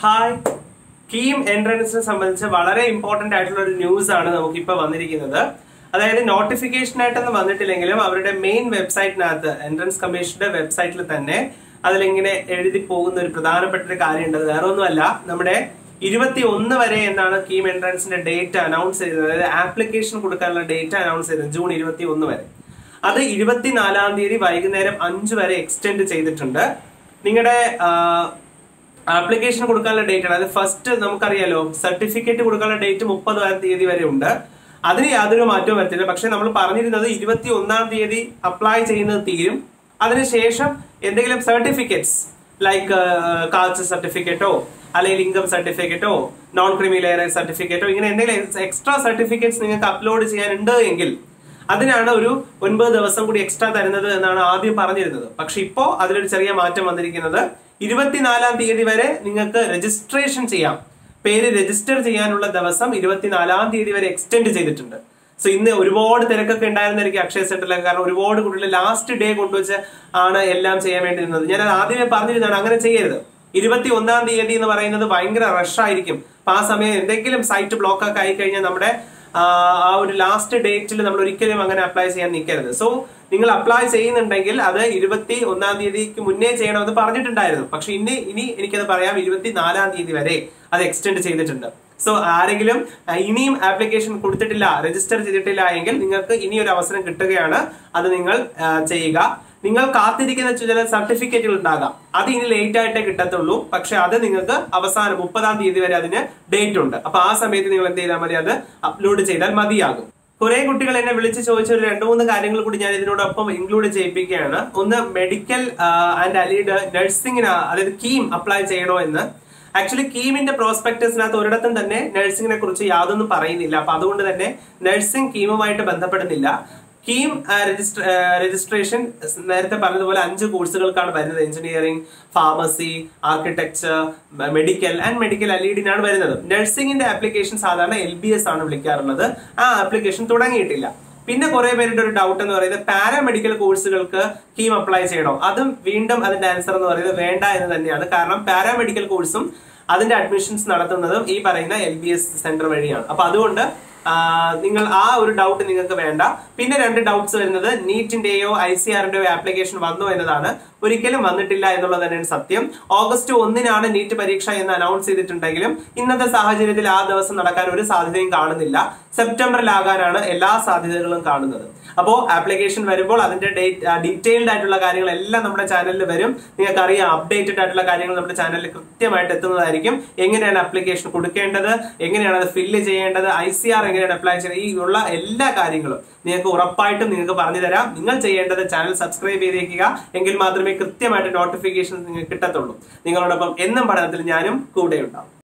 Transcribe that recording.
hi KEAM എൻട്രൻസിനെ സംബന്ധിച്ച് വളരെ important ആയിട്ടുള്ള ഒരു ന്യൂസ് ആണ് നമുക്ക് ഇപ്പൊ വന്നിരിക്കുന്നത് അതായത് നോട്ടിഫിക്കേഷൻ ആയിട്ടൊന്നും വന്നിട്ടില്ലെങ്കിലും അവരുടെ മെയിൻ വെബ്സൈറ്റിനകത്ത് എൻട്രൻസ് കമ്മീഷന്റെ വെബ്സൈറ്റിൽ തന്നെ അതിലിങ്ങനെ എഴുതി പോകുന്ന ഒരു പ്രധാനപ്പെട്ട ഒരു കാര്യമുണ്ട് അത് വേറെ ഒന്നുമല്ല നമ്മുടെ ഇരുപത്തി ഒന്ന് വരെ എന്നാണ് കീം എൻട്രൻസിന്റെ ഡേറ്റ് അനൗൺസ് ചെയ്തത് അതായത് ആപ്ലിക്കേഷൻ കൊടുക്കാനുള്ള ഡേറ്റ് അനൗൺസ് ചെയ്തത് ജൂൺ ഇരുപത്തി ഒന്ന് വരെ അത് ഇരുപത്തിനാലാം തീയതി വൈകുന്നേരം അഞ്ച് വരെ എക്സ്റ്റെൻഡ് ചെയ്തിട്ടുണ്ട് നിങ്ങളുടെ ആപ്ലിക്കേഷൻ കൊടുക്കാനുള്ള ഡേറ്റ് ആണ് അത് ഫസ്റ്റ് നമുക്കറിയാലോ സർട്ടിഫിക്കറ്റ് കൊടുക്കാനുള്ള ഡേറ്റ് മുപ്പതാം തീയതി വരെ ഉണ്ട് അതിന് യാതൊരു മാറ്റവും വരത്തില്ല പക്ഷെ നമ്മൾ പറഞ്ഞിരുന്നത് ഇരുപത്തി ഒന്നാം തീയതി അപ്ലൈ ചെയ്യുന്നത് തീരും അതിനുശേഷം എന്തെങ്കിലും സർട്ടിഫിക്കറ്റ്സ് ലൈക്ക് കാസ്റ്റ് സർട്ടിഫിക്കറ്റോ അല്ലെങ്കിൽ ഇൻകം സർട്ടിഫിക്കറ്റോ നോൺ ക്രിമി ലെയർ സർട്ടിഫിക്കറ്റോ ഇങ്ങനെ എന്തെങ്കിലും എക്സ്ട്രാ സർട്ടിഫിക്കറ്റ്സ് നിങ്ങൾക്ക് അപ്ലോഡ് ചെയ്യാനുണ്ട് എങ്കിൽ അതിനാണ് ഒരു ഒൻപത് ദിവസം കൂടി എക്സ്ട്രാ തരുന്നത് എന്നാണ് ആദ്യം പറഞ്ഞിരുന്നത് പക്ഷെ ഇപ്പോ അതിലൊരു ചെറിയ മാറ്റം വന്നിരിക്കുന്നത് ഇരുപത്തിനാലാം തീയതി വരെ നിങ്ങൾക്ക് രജിസ്ട്രേഷൻ ചെയ്യാം പേര് രജിസ്റ്റർ ചെയ്യാനുള്ള ദിവസം ഇരുപത്തിനാലാം തീയതി വരെ എക്സ്റ്റെൻഡ് ചെയ്തിട്ടുണ്ട് സോ ഇന്ന് ഒരുപാട് തിരക്കൊക്കെ ഉണ്ടായിരുന്നായിരിക്കും അക്ഷയ സെന്ററിലൊക്കെ കാരണം ഒരുപാട് കുട്ടികൾ ലാസ്റ്റ് ഡേ കൊണ്ടുവച്ച് ആണ് എല്ലാം ചെയ്യാൻ വേണ്ടി നിന്നത് ഞാൻ അത് ആദ്യമേ പറഞ്ഞിരുന്നതാണ് അങ്ങനെ ചെയ്യരുത് ഇരുപത്തി ഒന്നാം തീയതി എന്ന് പറയുന്നത് ഭയങ്കര റഷ് ആയിരിക്കും അപ്പൊ ആ സമയം എന്തെങ്കിലും സൈറ്റ് ബ്ലോക്ക് ഒക്കെ ആയി കഴിഞ്ഞാൽ നമ്മുടെ ആ ആ ഒരു ലാസ്റ്റ് ഡേറ്റിൽ നമ്മൾ ഒരിക്കലും അങ്ങനെ അപ്ലൈ ചെയ്യാൻ നിൽക്കരുത് സോ നിങ്ങൾ അപ്ലൈ ചെയ്യുന്നുണ്ടെങ്കിൽ അത് ഇരുപത്തി ഒന്നാം തീയതിക്ക് മുന്നേ ചെയ്യണമെന്ന് പറഞ്ഞിട്ടുണ്ടായിരുന്നു പക്ഷെ ഇനി ഇനി എനിക്കത് പറയാം ഇരുപത്തി നാലാം തീയതി വരെ അത് എക്സ്റ്റെൻഡ് ചെയ്തിട്ടുണ്ട് സോ ആരെങ്കിലും ആ, ഇനിയും ആപ്ലിക്കേഷൻ കൊടുത്തിട്ടില്ല രജിസ്റ്റർ ചെയ്തിട്ടില്ല എങ്കിൽ നിങ്ങൾക്ക് ഇനി ഒരു അവസരം കിട്ടുകയാണ് അത് നിങ്ങൾ ആ, ചെയ്യുക നിങ്ങൾ കാത്തിരിക്കുന്ന ചില സർട്ടിഫിക്കറ്റുകൾ ഉണ്ടാകാം അത് ഇനി ലേറ്റ് ആയിട്ടേ കിട്ടത്തുള്ളൂ പക്ഷെ അത് നിങ്ങൾക്ക് അവസാനം മുപ്പതാം തീയതി വരെ അതിന് ഡേറ്റ് ഉണ്ട് അപ്പൊ ആ സമയത്ത് നിങ്ങൾ എന്ത് ചെയ്താൽ മതി അത് അപ്ലോഡ് ചെയ്താൽ മതിയാകും കുറെ കുട്ടികൾ എന്നെ വിളിച്ച് ചോദിച്ച ഒരു രണ്ട് മൂന്ന് കാര്യങ്ങൾ കൂടി ഞാൻ ഇതിനോടൊപ്പം ഇൻക്ലൂഡ് ചെയ്യിപ്പിക്കുകയാണ് ഒന്ന് മെഡിക്കൽ ആൻഡ് അലീഡ് നഴ്സിംഗിന് അതായത് കീം അപ്ലൈ ചെയ്യണോ എന്ന് ആക്ച്വലി കീമിന്റെ പ്രോസ്പെക്ടസിനകത്ത് ഒരിടത്തും തന്നെ നഴ്സിംഗിനെ കുറിച്ച് യാതൊന്നും പറയുന്നില്ല അപ്പൊ അതുകൊണ്ട് തന്നെ നഴ്സിംഗ് കീമുമായിട്ട് ബന്ധപ്പെടുന്നില്ല കീം രജിസ്റ്റർ രജിസ്ട്രേഷൻ നേരത്തെ പറഞ്ഞതുപോലെ അഞ്ച് കോഴ്സുകൾക്കാണ് വരുന്നത് engineering pharmacy architecture medical and medical അലീഡിനാണ് വരുന്നത് നഴ്സിംഗിന്റെ ആപ്ലിക്കേഷൻ സാധാരണ എൽ ബി എസ് ആണ് വിളിക്കാറുള്ളത് ആ ആപ്ലിക്കേഷൻ തുടങ്ങിയിട്ടില്ല പിന്നെ കുറെ പേരുടെ ഒരു ഡൗട്ട് എന്ന് പറയുന്നത് പാരാമെഡിക്കൽ കോഴ്സുകൾക്ക് കീം അപ്ലൈ ചെയ്യണോ അതും വീണ്ടും അതിന്റെ ആൻസർ എന്ന് പറയുന്നത് വേണ്ട എന്ന് തന്നെയാണ് കാരണം പാരാമെഡിക്കൽ കോഴ്സും അതിന്റെ അഡ്മിഷൻസ് നടത്തുന്നതും ഈ പറയുന്ന എൽ ബി എസ് സെന്റർ വഴിയാണ് അപ്പൊ അതുകൊണ്ട് ആ, നിങ്ങൾ ആ ഒരു ഡൗട്ട് നിങ്ങൾക്ക് വേണ്ട പിന്നെ രണ്ട് ഡൗട്ട്സ് വരുന്നത് നീറ്റിന്റെയോ ഐ സി ആറിന്റെയോ ആപ്ലിക്കേഷൻ വന്നോ എന്നതാണ് ഒരിക്കലും വന്നിട്ടില്ല എന്നുള്ളത് തന്നെയാണ് സത്യം ഓഗസ്റ്റ് ഒന്നിനാണ് നീറ്റ് പരീക്ഷ എന്ന് അനൗൺസ് ചെയ്തിട്ടുണ്ടെങ്കിലും ഇന്നത്തെ സാഹചര്യത്തിൽ ആ ദിവസം നടക്കാൻ ഒരു സാധ്യതയും കാണുന്നില്ല സെപ്റ്റംബറിലാകാനാണ് എല്ലാ സാധ്യതകളും കാണുന്നത് അപ്പോൾ ആപ്ലിക്കേഷൻ വരുമ്പോൾ അതിന്റെ ഡീറ്റെയിൽഡ് ആയിട്ടുള്ള കാര്യങ്ങളെല്ലാം നമ്മുടെ ചാനലിൽ വരും നിങ്ങൾക്ക് അറിയാം അപ്ഡേറ്റഡ് ആയിട്ടുള്ള കാര്യങ്ങൾ നമ്മുടെ ചാനലിൽ കൃത്യമായിട്ട് എത്തുന്നതായിരിക്കും എങ്ങനെയാണ് ആപ്ലിക്കേഷൻ കൊടുക്കേണ്ടത് എങ്ങനെയാണ് അത് ഫില്ല് ചെയ്യേണ്ടത് ഐ സി ആർ എങ്ങനെയാണ് അപ്ലൈ ചെയ്യുന്നത് ഈ ഉള്ള എല്ലാ കാര്യങ്ങളും നിങ്ങൾക്ക് ഉറപ്പായിട്ടും നിങ്ങൾക്ക് പറഞ്ഞു തരാം നിങ്ങൾ ചെയ്യേണ്ടത് ചാനൽ സബ്സ്ക്രൈബ് ചെയ്തേക്കുക എങ്കിൽ മാത്രമേ കൃത്യമായിട്ട് നോട്ടിഫിക്കേഷൻ നിങ്ങൾക്ക് കിട്ടത്തുള്ളൂ നിങ്ങളോടൊപ്പം എന്നും പഠനത്തിൽ ഞാനും കൂടെ ഉണ്ടാവും